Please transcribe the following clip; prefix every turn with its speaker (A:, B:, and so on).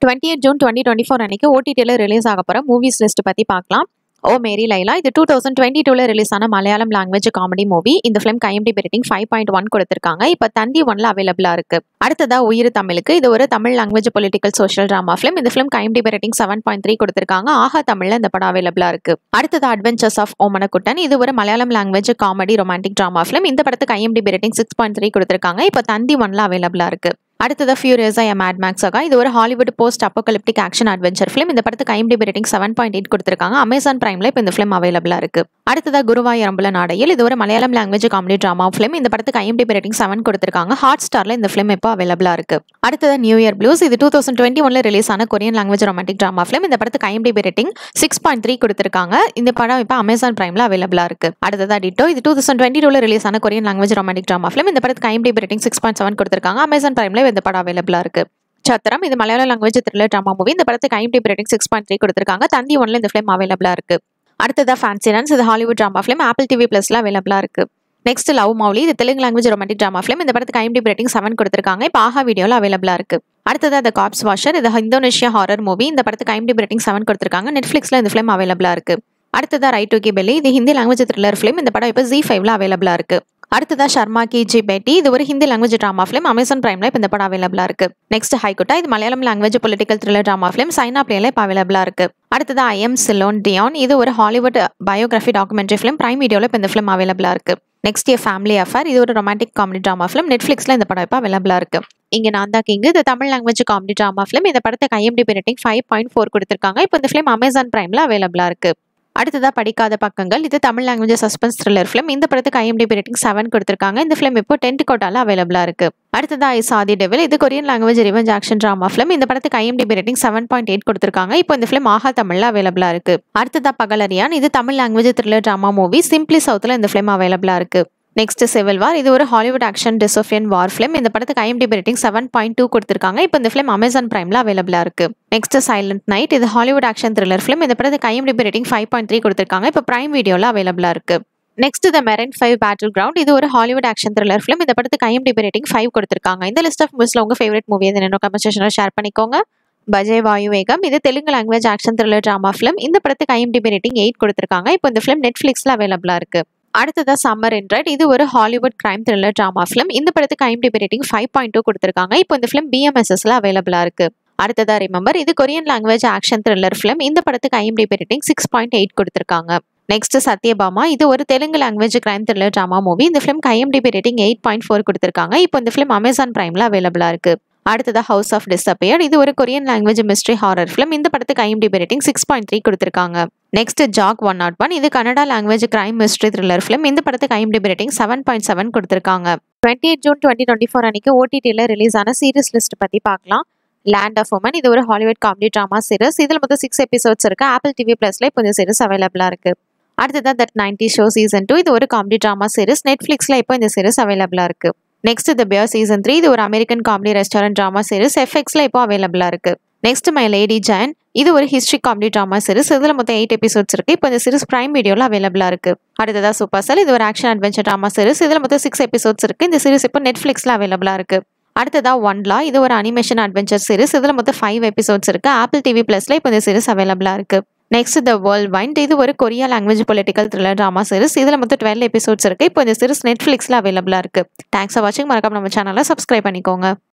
A: twenty eight June twenty twenty four அன்னைக்கு ஓடிடியில் release ஆக போகிற மூவிஸ் லிஸ்ட் பற்றி பார்க்கலாம் ஓ மேரி லைலா இது டூ தௌசண்ட் டுவெண்ட்டி டூவில் ரிலீஸ் ஆன மலையாளம் லாங்குவேஜ் காமெடி மூவி இந்த ஃபிலிம் கைஎம்டி ரேட்டிங் ஃபைவ் பாயிண்ட் ஒன் கொடுத்துருக்காங்க இப்போ தந்தி ஒன்ல அவைலபிளாக இருக்கு அடுத்ததா உயிர் தமிழுக்கு இது ஒரு Tamil language political social drama film இந்த ஃபிலிம் கைஎம்டி ரேட்டிங் செவன் பாயிண்ட் த்ரீ கொடுத்துருக்காங்க ஆஹா தமிழ்ல இந்த படம் அவைலபிளாக இருக்கு அடுத்தது அட்வென்ச்சர்ஸ் ஆஃப் ஓமனக்குட்டன் இது ஒரு Malayalam language comedy romantic drama film இந்த படத்துக்கு IMDb rating six point three கொடுத்துருக்காங்க இப்போ தந்தி ஒன்ல அவைலபிளாக இருக்கு அடுத்தது ஃபியூரியஸா எ மேட் மேக்ஸாக இது ஒரு Hollywood post apocalyptic action adventure film இந்த படத்துக்கு IMDb rating seven point eight கொடுத்துருக்காங்க அமேசான் பிரைம்ல இப்போ இந்த ஃபிலிம் அவைலபிளாக இருக்கு அடுத்ததா குருவாய் அம்பல நாடையில் இது ஒரு Malayalam language comedy drama film இந்த படத்துக்கு ஐஎம்டிபி ரேட்டிங் செவன் கொடுத்துருக்காங்க ஹாட் ஸ்டார்ல இந்த ஃபிலிம் இப்போ அவைலபிளாக இருக்கு அடுத்தது நியூ இயர் ப்ளூஸ் இது டூ தௌசண்ட் டுவெண்ட்டி ஒன்ல ரிலீஸ் ஆன Korean language romantic drama film இந்த படத்துக்கு IMDb rating six point three கொடுத்துருக்காங்க இந்த படம் இப்போ அமேசான் பிரைம்ல அவைலபிளாக இருக்கு அடுத்ததா டிட்டோ இது டூ தௌசண்ட் டுவெண்ட்டி டூல ரிலீஸ் ஆன Korean language romantic drama film இந்த படத்துக்கு IMDb rating six point seven கொடுத்துருக்காங்க அமேசான் பிரைம்ல இந்த படம் அவைலபிளாக இருக்கு சத்திரம் இது மலையாள லாங்குவேஜ் த்ரில்லர் ட்ராமா மூவி இந்த படத்துக்கு IMDb rating six point three கொடுத்துருக்காங்க தந்தி ஒன்ல இந்த ஃபிலிம் அவைலபிளாக இருக்கு அடுத்ததா ஃபேன்சி ரன்ஸ் இது Hollywood drama film Apple TV பிளஸ்ல அவைலபிளாக இருக்கு நெக்ஸ்ட் லவ் மௌலி இது Telugu language romantic drama film இந்த படத்துக்கு ஐஎம்டிபி ரேட்டிங் செவன் கொடுத்துருக்காங்க இப்போ ஆஹா வீடியோவில் அவைலபிளாக இருக்கு அடுத்தது த காப்ஸ் வாஷர் இது இந்தோனேஷியா ஹாரர் மூவி இந்த படத்துக்கு ஐஎம்டிபி ரேட்டிங் செவன் கொடுத்துருக்காங்க நெட்ஃப்ளிக்ஸில் இந்த ஃபிலிம் அவைலபிளாக இருக்கு அடுத்ததா ரைட் ஓகே பெல்லி இது ஹிந்தி லாங்குவேஜ் த்ரில்லர் ஃபிலிம் இந்த படம் இப்போ ஜி ஃபைவ்ல அவைலபிளாக இருக்கு அடுத்ததா ஷர்மா கி ஜி பேட்டி இது ஒரு Hindi language drama film Amazon பிரைம்ல இப்போ இந்த படம் அவைலபிளாக இருக்கு நெக்ஸ்ட் ஹைகுட்டா இது Malayalam language political thriller drama film Saina பிளேல இப்போ அவைலபிளாக இருக்கு அடுத்தது ஐ எம் சிலோன் டியான் இது ஒரு Hollywood biography documentary film prime வீடியோவில் இப்போ இந்த ஃபிலிம் அவைலபிளாக இருக்கு நெக்ஸ்ட் இயர் ஃபேமிலி அஃபேர் இது ஒரு ரொமான்டிக் காமெடி ட்ராமா ஃபிலிம் நெட்ஃப்ளிக்ஸில் இந்த படம் இப்போ அவைலபிளாக இருக்கு இங்கே நான் தான் கிங் இது Tamil language comedy drama film இந்த படத்துக்கு IMDb rating five point four கொடுத்துருக்காங்க இப்போ இந்த ஃபிலிம் அமேசான் பிரைம்ல அவைலபிளாக இருக்கு அடுத்ததா படிக்காத பக்கங்கள் இது Tamil language suspense thriller film இந்த படத்துக்கு ஐஎம்டிபி ரேட்டிங் செவன் கொடுத்துருக்காங்க இந்த ஃபிலிம் இப்போ டென்ட் கோட்டால அவைலபிளாக இருக்கு அடுத்ததா ஐ சாதி டெவில் இது Korean language revenge action drama film இந்த படத்துக்கு IMDb rating seven point eight கொடுத்துருக்காங்க இப்போ இந்த ஃபிலிம் ஆஹா தமிழ்ல அவைலபிளாக இருக்கு அடுத்ததா பகலரியான் இது Tamil language thriller drama movie simply சவுத்தில் இந்த ஃபிலிம் அவைலபிளாக இருக்கு நெக்ஸ்ட் சிவில் வார் இது ஒரு Hollywood action dystopian war film இந்த படத்துக்கு IMDb rating seven point two கொடுத்துருக்காங்க இப்போ இந்த ஃபிலிம் அமேசான் பிரைம்ல அவைலபிளாக இருக்கு நெக்ஸ்ட் சைலண்ட் நைட் இது ஹாலிவுட் ஆக்ஷன் த்ரில்லர் ஃபிலிம் இந்த படத்துக்கு IMDb rating five point three கொடுத்துருக்காங்க இப்போ பிரைம் வீடியோவில் அவைலபிளாக இருக்கு next the marine five battleground இது ஒரு ஹாலிவுட் ஆக்ஷன் த்ரில்லர் ஃபிலிம் இந்த படத்துக்கு ஐஎம்டிபி ரேட்டிங் ஃபைவ் கொடுத்துருக்காங்க இந்த லிஸ்ட் ஆஃப் மூவிஸ்ல உங்க ஃபேவரட் மூவி எது என்னோட கமெண்ட் செக்ஷனில் ஷேர் பண்ணிக்கோங்க பஜய் வாயு வேகம் இது Telugu language action thriller drama film இந்த படத்துக்கு ஐஎம்டிபி ரேட்டிங் எயிட் கொடுத்துருக்காங்க இப்போ இந்த ஃபிலிம் நெட்ஃப்ளிக்ஸில் அவைலபிளாக இருக்கு அடுத்ததா சம்மர் இன்ட்ரைட் இது ஒரு Hollywood crime thriller drama film இந்த படத்துக்கு IMDb rating five point two கொடுத்துருக்காங்க இப்போ இந்த ஃபிலிம் பிஎம்எஸ்எஸ்ல அவைலபிளாக இருக்கு அடுத்ததா ரிமெம்பர் இது Korean language action thriller film இந்த படத்துக்கு IMDb rating six point eight கொடுத்துருக்காங்க நெக்ஸ்ட் சத்யபாமா இது ஒரு Telugu language crime thriller drama movie இந்த film IMDb rating eight point four கொடுத்துருக்காங்க இப்போ இந்த ஃபிலிம் அமேசான் பிரைம்ல அவைலபிளாக இருக்கு அடுத்ததா ஹவுஸ் ஆஃப் டிஸப்பியர் இது ஒரு Korean language mystery horror film இந்த படத்துக்கு IMDb rating six point three கொடுத்துருக்காங்க next jack one not one இது Canada language crime mystery thriller film இந்த படத்துக்கு IMDb rating seven point seven கொடுத்துருக்காங்க twenty eight June twenty twenty four அன்னைக்கு ஓடிடியில் release ஆன சீரிஸ் லிஸ்ட் பற்றி பார்க்கலாம் லேண்ட் ஆஃப் உமன் இது ஒரு ஹாலிவுட் காமெடி ட்ராமா சீரிஸ் இதில் மொத்தம் சிக்ஸ் எபிசோட்ஸ் இருக்கு ஆப்பிள் டிவி பிளஸ்ல இப்போ இந்த சீரிஸ் அவைலபிளாக இருக்கு அடுத்ததான் that ninety show season two இது ஒரு காமெடி ட்ராமா சீரிஸ் நெட்ஃப்ளிக்ஸில் இப்போ இந்த சீரிஸ் அவைலபிளாக இருக்கு next the bear season three இது ஒரு American comedy restaurant drama series எஃப்எக்ஸ்ல இப்போ அவைலபிளாக இருக்கு நெக்ஸ்ட் மை லேடி ஜான் இது ஒரு ஹிஸ்ட்ரி காமெடி ட்ராமா சீரிஸ் இதில் மொத்தம் எயிட் எபிசோட்ஸ் இருக்கு இப்போ இந்த சீரிஸ் பிரைம் வீடியோவில் அவைலபிளாக இருக்கு அடுத்ததா சூப்பர் செல் இது ஒரு ஆக்ஷன் அட்வென்ச்சர் ட்ராமா சீரிஸ் இதில் மொத்தம் சிக்ஸ் எபிசோட்ஸ் இருக்கு இந்த சீரிஸ் இப்போ நெட்ஃப்ளிக்ஸில் அவைலபிளாக இருக்கு அடுத்ததா ஒன்லா இது ஒரு அனிமேஷன் அட்வென்ச்சர் சீரிஸ் இதில் மொத்தம் ஃபைவ் எபிசோட்ஸ் இருக்கு ஆப்பிள் டிவி பிளஸ்ல இப்போ இந்த சீரிஸ் அவைலபிளாக இருக்கு நெக்ஸ்ட் த வேர்ல்ட் வைண்ட் இது ஒரு Korea language political thriller drama series இதில் மொத்தம் டுவெல் எபிசோட்ஸ் இருக்கு இப்போ இந்த சீரிஸ் நெட்ஃப்ளிக்ஸில் அவைலபிளாக இருக்கு தேங்க்ஸ் ஃபார் வாட்சிங் மறக்காம நம்ம சேனலை சப்ஸ்கிரைப் பண்ணிக்கோங்க